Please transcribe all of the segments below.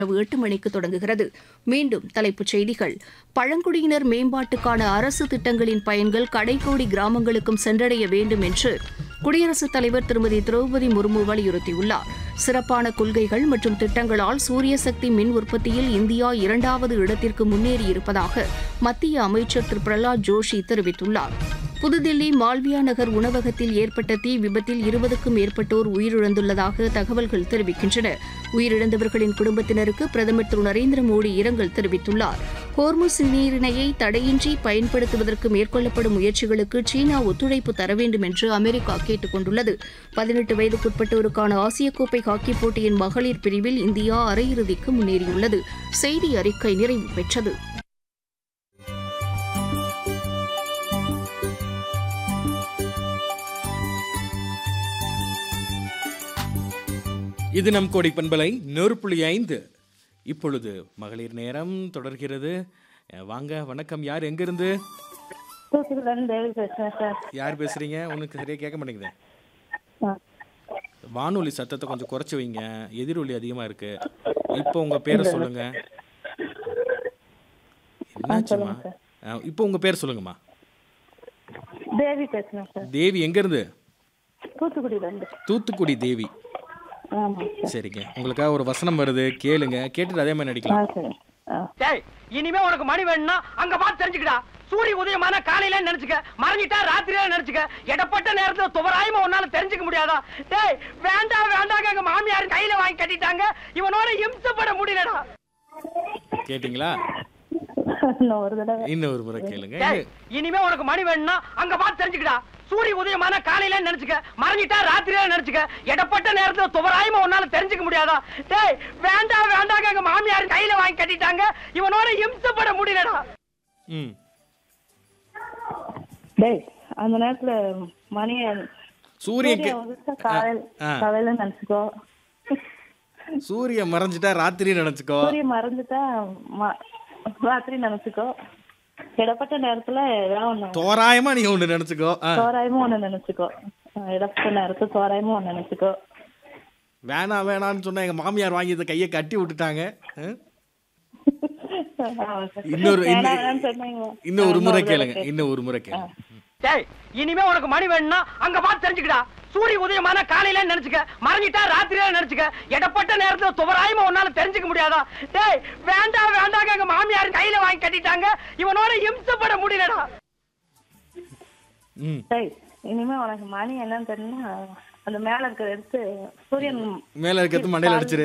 இரவு எட்டு மணிக்கு தொடங்குகிறது மீண்டும் தலைப்புச் செய்திகள் பழங்குடியினர் மேம்பாட்டுக்கான அரசு திட்டங்களின் பயன்கள் கடைக்கோடி கிராமங்களுக்கும் சென்றடைய வேண்டும் என்று குடியரசுத் தலைவர் திருமதி திரௌபதி முர்மு வலியுறுத்தியுள்ளார் சிறப்பான கொள்கைகள் மற்றும் திட்டங்களால் சூரிய சக்தி மின் உற்பத்தியில் இந்தியா இரண்டாவது இடத்திற்கு முன்னேறியிருப்பதாக மத்திய அமைச்சர் திரு பிரகலாத் ஜோஷி தெரிவித்துள்ளார் புதுதில்லி மால்வியா நகர் உணவகத்தில் ஏற்பட்ட தீ விபத்தில் இருபதுக்கும் மேற்பட்டோர் உயிரிழந்துள்ளதாக தகவல்கள் தெரிவிக்கின்றன உயிரிழந்தவர்களின் குடும்பத்தினருக்கு பிரதமர் திரு நரேந்திர மோடி இரங்கல் தெரிவித்துள்ளார் ஹோர்முஸ் நீரிணையை தடையின்றி பயன்படுத்துவதற்கு மேற்கொள்ளப்படும் முயற்சிகளுக்கு சீனா ஒத்துழைப்பு தர வேண்டும் என்று அமெரிக்கா கேட்டுக் கொண்டுள்ளது பதினெட்டு வயதுக்குட்பட்டோருக்கான ஆசிய கோப்பை ஹாக்கி போட்டியின் மகளிர் பிரிவில் இந்தியா அரையிறுதிக்கு முன்னேறியுள்ளது செய்தி அறிக்கை நிறைவு பெற்றது இது நம் கோடி பண்பலை நூறு புள்ளி ஐந்து இப்பொழுது மகளிர் நேரம் தொடர்கிறது அஹ் வாங்க வணக்கம் யார் எங்கிருந்து தூத்துக்குடியிலேருந்து தேவி பேசுகிறேன் சார் யார் பேசுறீங்க உனக்கு சரியா கேட்க மாட்டேங்குது ஆ வானொலி சத்தத்தை கொஞ்சம் குறைச்சு வைங்க எதிரொலி அதிகமா இருக்கு இப்போ உங்க பேரை சொல்லுங்க என்னாச்சுமா அஹ் இப்போ உங்க பேர் சொல்லுங்கம்மா தேவி பேசுகிறேன் சார் தேவி எங்க இருந்து தூத்துக்குடியிலேருந்து தூத்துக்குடி தேவி ஆமாம் சார் சரிங்க உங்களுக்காக ஒரு வசனம் வருது கேளுங்க கேட்டுட்டு அதே மாதிரி ஆ நடிக்கலாம் சரி ஆ டேய் இனிமே உனக்கு மணி வேணும்னா அங்க பார்த்து தெரிஞ்சுக்கடா சூரிய உதயமான காலையில நினைச்சுக்க மறைஞ்சிட்டா ராத்திரியில நினைச்சுக்க இடப்பட்ட நேரத்துல துவராயமா உன்னால தெரிஞ்சுக்க முடியாதா டேய் வேண்டாம் வேண்டாங்க எங்க மாமியார் கையில வாங்கி கட்டிட்டாங்க இவனோட இம்சப்பட முடியலடா கேட்டிங்களா இன்னும் ஒரு தடவை இன்னும் ஒரு முறை கேளுங்க டேய் இனிமே உனக்கு மணி வேணும்னா அங்க பார்த்து தெரிஞ்சுக்கடா சூரிய உதயமான காலையில நினைச்சுக்க மறைஞ்சிட்டா ராத்திரியில நினைச்சுக்க இடப்பட்ட நேரத்துல துவராயமா உன்னால தெரிஞ்சுக்க முடியாதா டேய் வேண்டாம் வேண்டாங்க எங்க மாமியார் கையில வாங்கி கட்டிட்டாங்க இவனோட இம்சப்பட முடியலடா ம் டேய் அந்த நேரத்தில் மணி சூரியன் கே- வந்துச்சா காலையில் ஆ. காலையில் நினச்சிக்கோ சூரியன் மறைஞ்சிட்டா ராத்திரி நினைச்சுக்கோ சூரியன் மறைஞ்சிட்டா ம- ராத்திரி நினச்சிக்கோ இடப்பட்ட நேரத்தில் ஏதாவது ஒன்று தோராயமா நீ ஒண்ணு நினைச்சுக்கோ ஆ. தோராயமும் ஒன்று நினச்சிக்கோ இடப்பட்ட நேரத்தில் தோராயமும் ஒன்று நினச்சிக்கோ வேணாம் வேணாம்னு சொன்னா எங்க மாமியார் வாங்கி இதை கையை கட்டி விட்டுட்டாங்க ஆ? இன்னொரு இன்னும் வேணாம்னு சொன்னீங்க இன்னும் ஒரு ஆ, முறை இன்னொரு கேளுங்க தடவை இன்னும் ஒரு முறை கேளுங்க டேய் இனிமே உனக்கு மணி வேணும்னா அங்க பார்த்து தெரிஞ்சுக்கடா சூரிய உதயமான காலையில நினைச்சுக்க மறைஞ்சிட்டா ராத்திரியில நினைச்சுக்க இடப்பட்ட நேரத்துல துவராயமா உன்னால தெரிஞ்சுக்க முடியாதா டேய் வேண்டாம் வேண்டாங்க எங்க மாமியார் கையில வாங்கி கட்டிட்டாங்க இவனோட இம்சப்பட முடியலடா ம் டேய் இனிமே உனக்கு மணி என்னன்னு தெரியுமா அந்த மேல இருக்கிற எடுத்து சூரியன் மேல இருக்கிறது மண்டையில அடிச்சிரு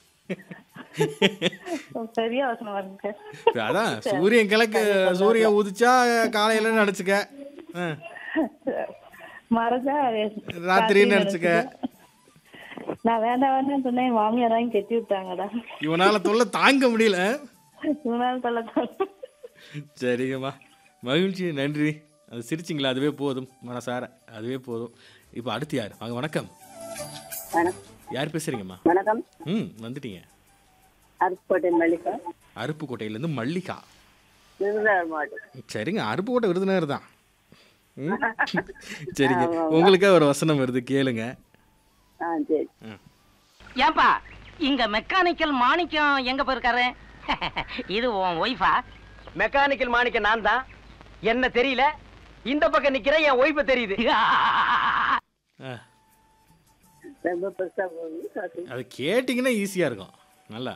பெரிய வசனம் வருங்க அதான் சூரியன் கிழக்கு சூரியன் உதிச்சா காலையில நினைச்சுக்க ஆ. மறைஞ்சா ராத்திரின்னு நினைச்சுக்க. நான் வேண்டாம் வேண்டாம் சொன்னேன் என் மாமியார் வாங்கி கட்டி விட்டாங்கடா இவனால தொல்லை தாங்க முடியல இவனால தொல்லை சரிங்கம்மா மகிழ்ச்சி நன்றி அது சிரிச்சிங்களா அதுவே போதும் மனசார அதுவே போதும் இப்போ அடுத்து யார் வாங்க வணக்கம் வணக்கம் யார் பேசுறீங்கம்மா வணக்கம் ம் வந்துட்டீங்க அருப்புக்கோட்டை மல்லிகா அருப்புக்கோட்டையிலேருந்து மல்லிகா விருதுநகர் மாவட்டம் சரிங்க அருப்புக்கோட்டை விருதுநகர் தான் ம். சரிங்க உங்களுக்கே ஒரு வசனம் வருது கேளுங்க ஆ சரி ஏன்பா இங்க மெக்கானிக்கல் மாணிக்கம் எங்க போயிருக்காரு இது உன் ஒய்ஃபா மெக்கானிக்கல் மாணிக்க நான் தான் என்ன தெரியல இந்த பக்கம் நிக்கிற என் ஒய்ஃப தெரியுது ஆ, ரொம்ப பெருசா போகுது காசு. அது கேட்டிங்கன்னா ஈஸியாக இருக்கும் நல்லா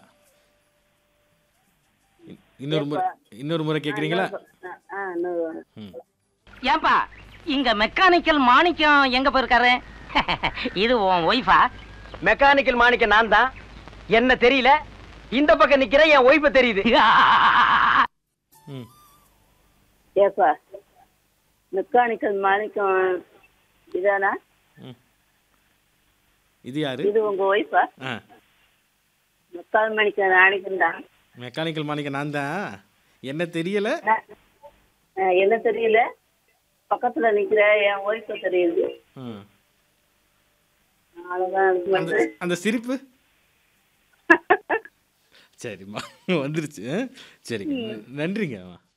இ- இன்னொரு முறை இன்னொரு முறை கேட்குறீங்களா ஆ, ஆ இன்னொரு ம் ஏன்பா இங்க மெக்கானிக்கல் மாணிக்கம் எங்க போயிருக்காரு இது உன் ஒய்ஃபா மெக்கானிக்கல் மாணிக்க நான் தான் என்ன தெரியல இந்த பக்கம் நிக்கிற என் ஒய்ஃப தெரியுது ம் ஏப்பா மெக்கானிக்கல் மாணிக்கம் இதானா ம் இது யாரு இது உங்க ஒய்ஃபா ஆ மெக்கால் மணிக்க நாளைக்கும் தான் மெக்கானிக்கல் மாணிக்க நான் தான் என்ன தெரியல என்ன தெரியல பக்கத்துல நிக்கிற என் ஒய்ஃப தெரியுது ம். அவ்வளவுதான் இது அந்த வந்து அந்த சிரிப்பு சரிம்மா வந்துருச்சு ஆ? சரிங்க நன்றிங்க